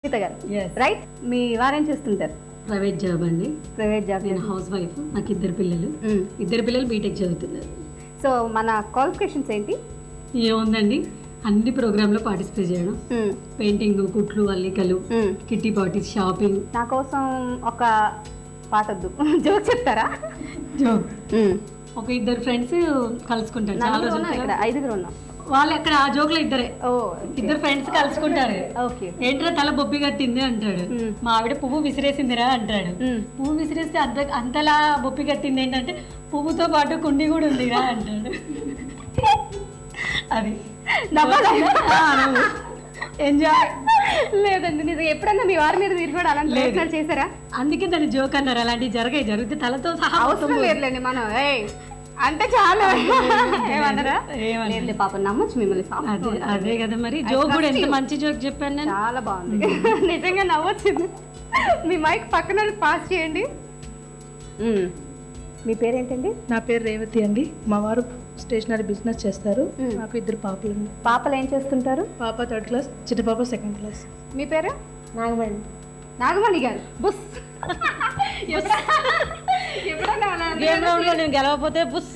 గీత గారు Yes. Right మీ వారేం చేస్తుంటారు ప్రైవేట్ జాబ్ అండి ప్రైవేట్ జాబ్ నేను హౌస్ వైఫ్ నాకు ఇద్దరు పిల్లలు మ్మ్. ఇద్దరు పిల్లలు బీటెక్ చదువుతున్నారు సో మన క్వాలిఫికేషన్స్ ఏంటి ఏముందండి అన్ని ప్రోగ్రాంలో పార్టిసిపేట్ చేయడం మ్మ్. పెయింటింగ్ కుట్లు అల్లికలు మ్మ్. కిట్టి పార్టీస్ షాపింగ్ నా కోసం ఒక పాట వద్దు జోక్ చెప్తారా జోక్ మ్మ్. ఒక ఇద్దరు ఫ్రెండ్స్ కలుసుకుంటారు చాలా నలుగురు ఉన్నాం రోజులు ఇక్కడ ఐదుగురు ఉన్నాం వాళ్ళు ఎక్కడ ఆ జోక్లో ఇద్దరే ఓ ఇద్దరు ఫ్రెండ్స్ కలుసుకుంటారు ఓకే ఏంట్రా తల బొబ్బి కట్టింది అంటాడు మ్మ్. మా ఆవిడ పువ్వు విసిరేసిందిరా అంటాడు మ్మ్. పువ్వు విసిరేస్తే అంత అంతలా బొప్పి కట్టింది ఏంటంటే పువ్వుతో పాటు కుండి కూడా ఉందిరా అంటాడు అది నవ్వాలా? ఎంజాయ్ లేదండి నిజంగా ఎప్పుడన్నా మీ వారి మీద మీరు కూడా అలాంటి లేదు. ప్రయత్నాలు చేశారా అందుకే దాన్ని జోక్ అన్నారు అలాంటివి జరిగాయి జరిగితే తలతో సహా అవసరం లేదులేండి మనం ఏయ్ అంటే చాలా ఏమన్నారా ఏమనలేదు. లేదు పాపం నమ్మొచ్చు మిమ్మల్ని soft అదే ఉంటుంది. అదే కదా మరి I జోక్ కూడా trust ఎంత you. మంచి జోక్ చెప్పాను నేను చాలా బాగుంది నిజంగా నవ్వొచ్చింది మీ మైక్ పక్కన పాస్ చేయండి మ్మ్. మీ పేరేంటండి నా పేరు రేవతి అండి మా వారు స్టేషనరీ బిజినెస్ చేస్తారు మ్మ్. నాకు ఇద్దరు పాపలు అండి పాపలు ఏం చేస్తుంటారు పాప థర్డ్ క్లాస్ చిన్న పాప సెకండ్ క్లాస్ మీ పేరు నాగమణి నాగమణి గారు బుస్ ఎప్పుడా- ఎప్పుడన్నా అలా గేమ్ రౌండ్ లో నేను గెలవకపోతే బుస్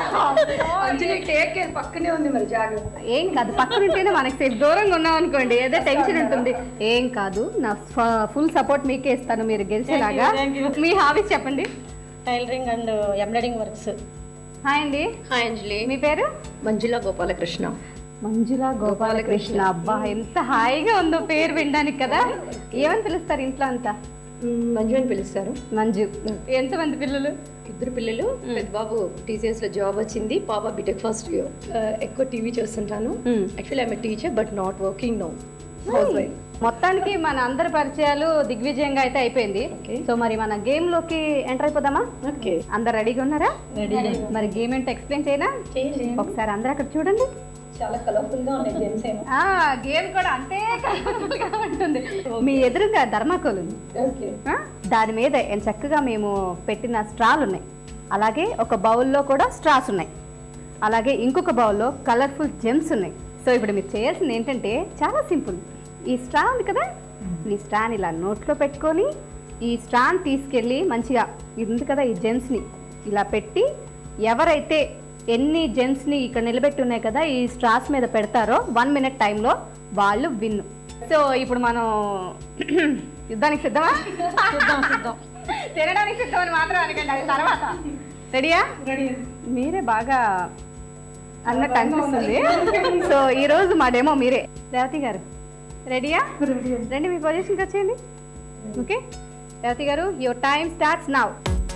పక్కనే ఉంది మరి జాగ్రత్త ఏం కాదు పక్కన ఉంటేనే మనకి సేఫ్ దూరంగా ఉన్నాం అనుకోండి ఏదో టెన్షన్ ఉంటుంది ఏం కాదు నా ఫుల్ సపోర్ట్ మీకే ఇస్తాను మీరు గెలిచేలాగా Thank you, thank మీ హాబీస్ చెప్పండి tailoring and embroidering works hi అండి హాయ్ అంజలి మీ పేరు మంజుల గోపాలకృష్ణ మంజుల గోపాలకృష్ణ అబ్బా ఎంత హాయిగా ఉందో పేరు వినడానికి కదా ఏమని పిలుస్తారు ఇంట్లో అంతా మంజు అని పిలుస్తారు మంజు ఎంతమంది పిల్లలు ఇద్దరు పిల్లలు పెద్ద బాబు టీసీఎస్ లో జాబ్ వచ్చింది పాప బీటెక్ ఫస్ట్ ఇయర్ ఎక్కువ టీవీ చూస్తుంటాను hmm. Actually I'm teacher but not working no housewife మొత్తానికి మన అందరి పరిచయాలు దిగ్విజయంగా అయితే అయిపోయింది Okay. సో మరి మన గేమ్ లోకి ఎంటర్ అయిపోదామా ఓకే అందరు రెడీగా ఉన్నారా మరి గేమ్ ఏంటో ఎక్స్ప్లెయిన్ చేయనా ఒకసారి అందరు అక్కడ చూడండి చాలా కలర్ఫుల్ గా ఉన్నాయి గేమ్స్ ఏమో ఆ గేమ్ కూడా అంతే colourful గా ఉంటుంది మీ ఎదురుగా ధర్మాకోల్ ఉంది ఓకే ఆ, దాని మీద ఎంత చక్కగా మేము పెట్టిన స్ట్రాలు ఉన్నాయి అలాగే ఒక బౌల్లో కూడా స్ట్రాస్ ఉన్నాయి అలాగే ఇంకొక బౌల్లో కలర్ఫుల్ జెమ్స్ ఉన్నాయి సో ఇప్పుడు మీరు చేయాల్సింది ఏంటంటే చాలా సింపుల్ ఈ స్ట్రా ఉంది కదా ఈ స్ట్రాని ఇలా నోట్లో పెట్టుకొని ఈ స్ట్రాన్ తీసుకెళ్ళి మంచిగా ఇది ఉంది కదా ఈ జెమ్స్ని ఇలా పెట్టి ఎవరైతే ఎన్ని జెమ్స్ని ఇక్కడ నిలబెట్టి ఉన్నాయి కదా ఈ స్ట్రాస్ మీద పెడతారో వన్ మినిట్ టైంలో వాళ్ళు విన్ సో ఇప్పుడు మనం యుద్ధానికి సిద్ధమా చూద్దాం చూద్దాం తినడానికి సిద్ధమని మాత్రం అనకండి అది తర్వాత రెడీయా మీరే బాగా అన్నట్టు అనిపిస్తుంది సో ఈ రోజు మా డెమో మీరే రేవతి గారు రెడీయా రండి మీ పొజిషన్కి వచ్చేయండి okay Revathi garu your time starts now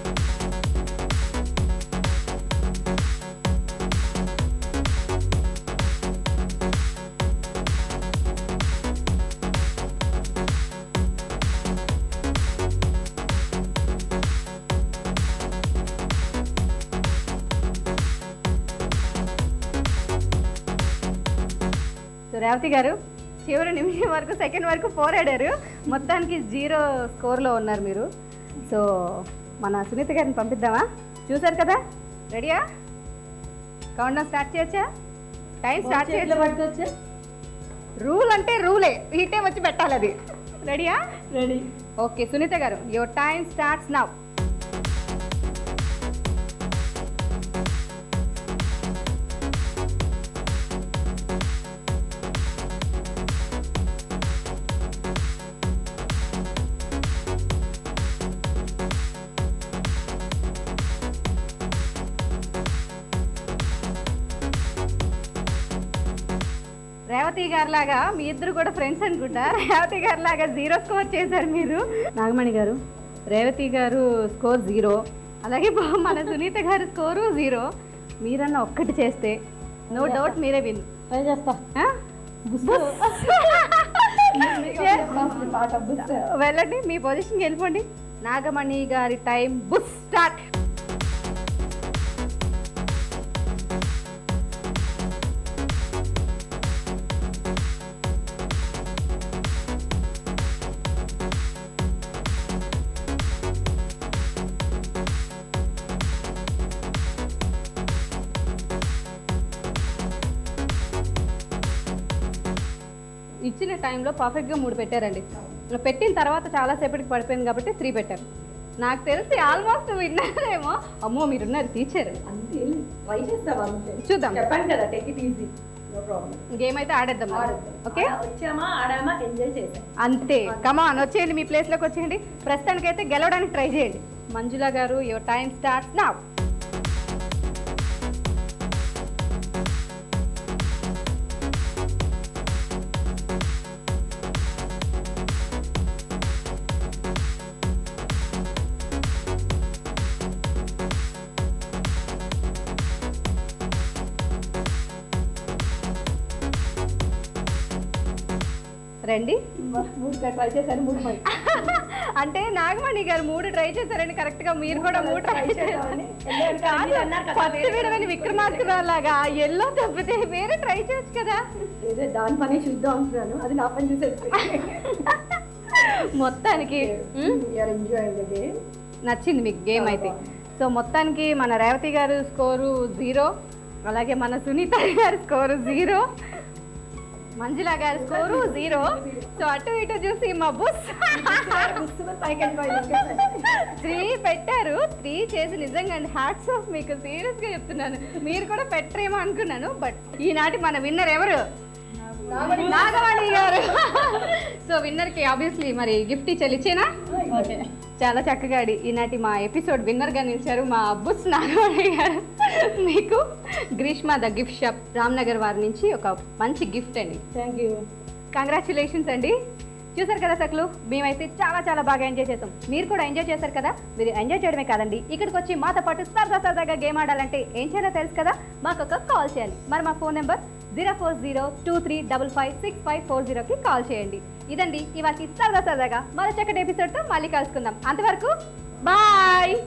so Revathi garu చివరి నిమిషం వరకు సెకండ్ వరకు పోరాడారు మొత్తానికి జీరో స్కోర్లో ఉన్నారు మీరు సో మన సునీత గారిని పంపిద్దామా చూసారు కదా రెడీయా కౌంట్ డౌన్ స్టార్ట్ చేయొచ్చా టైం స్టార్ట్ చేయొచ్చా పట్టుకొచ్చా రూల్ అంటే రూలే ఈ టైం వచ్చి పెట్టాలి అది రెడీయా ready okay Sunitha garu your time starts now Revathi గారి లాగా మీ ఇద్దరు కూడా ఫ్రెండ్స్ అనుకుంటా రేవతి గారి లాగా జీరో స్కోర్ చేశారు మీరు నాగమణి గారు రేవతి గారు స్కోర్ జీరో అలాగే బా- మన సునీత గారి స్కోరు జీరో మీరన్నా ఒక్కటి చేస్తే నో డౌట్ మీరే విన్ ట్రై చేస్తా వెళ్ళండి మీ పొజిషన్కి వెళ్ళిపోండి నాగమణి గారి టైం బుస్ స్టార్ట్ ఇచ్చిన టైంలో పర్ఫెక్ట్గా మూడు పెట్టారండి పెట్టిన తర్వాత చాలాసేపటికి పడిపోయింది కాబట్టి త్రీ పెట్టారు నాకు తెలిసి ఆల్మోస్ట్ విన్నారేమో అమ్మో మీరున్నారు టీచర్ అంతే ట్రై చేస్తాం అంతే చూద్దాం చెప్పాను కదా take it easy no problem game అయితే ఆడేద్దాం మరి. ఓకే వచ్చామా ఆడామా ఎంజాయ్ చేసాం అంతే కమాన్ వచ్చేయండి మీ ప్లేస్లోకి వచ్చేయండి ప్రస్తుతానికైతే గెలవడానికి ట్రై చేయండి మంజుల గారు యువర్ టైం స్టార్ట్స్ నా రండి మూడు ట్రై చేశాను మూడు మరి అంటే నాగమణి గారు మూడు ట్రై చేశారని కరెక్ట్ గా మీరు కూడా మూడు ట్రై చేశారని ఫస్ట్ విడవని విక్రమార్కురావు లాగా ఎల్లో తప్పితే వేరే ట్రై చేయొచ్చు కదా ఏదో దాని పని చూద్దాం అంటున్నాను అది నా పని చూసేసి మొత్తానికి మ్, ఎంజాయ్ ద గేమ్ నచ్చింది మీకు గేమ్ అయితే సో మొత్తానికి మన రేవతి గారు స్కోరు జీరో అలాగే మన సునీత గారి స్కోరు జీరో మంజుల గారి స్కోరు జీరో సో అటు ఇటు చూసి మా బుస్ త్రీ పెట్టారు త్రీ చేసి నిజంగా అండి హ్యాట్స్ ఆఫ్ మీకు సీరియస్ గా చెప్తున్నాను మీరు కూడా పెట్టరేమో అనుకున్నాను బట్ ఈనాటి మన విన్నర్ ఎవరు నాగవాణి గారు సో విన్నర్ కి ఆబ్వియస్లీ మరి గిఫ్ట్ చెల్లిచ్చేనా ఓకే చాలా చక్కగా ఆడి ఈనాటి మా ఎపిసోడ్ విన్నర్ గా నిలిచారు మా అబ్బుస్ నాగవాణి గారు మీకు గ్రీష్మ ద గిఫ్ట్ షాప్ రామ్నగర్ వారి నుంచి ఒక మంచి గిఫ్ట్ అండి థ్యాంక్ యూ కంగ్రాచులేషన్స్ అండి చూసారు కదా సక్లు మేమైతే చాలా చాలా బాగా ఎంజాయ్ చేసాం మీరు కూడా ఎంజాయ్ చేశారు కదా మీరు ఎంజాయ్ చేయడమే కాదండి ఇక్కడికి వచ్చి మాతో పాటు సరదా సరదాగా గేమ్ ఆడాలంటే ఏం చేయాలో తెలుసు కదా మాకు ఒక కాల్ చేయాలి మరి మా phone number zero four zero two three double five six five four జీరోకి కాల్ చేయండి ఇదండి ఇవాళ సరదా సరదాగా మరో చక్కటి ఎపిసోడ్తో మళ్ళీ కలుసుకుందాం అంతవరకు బాయ్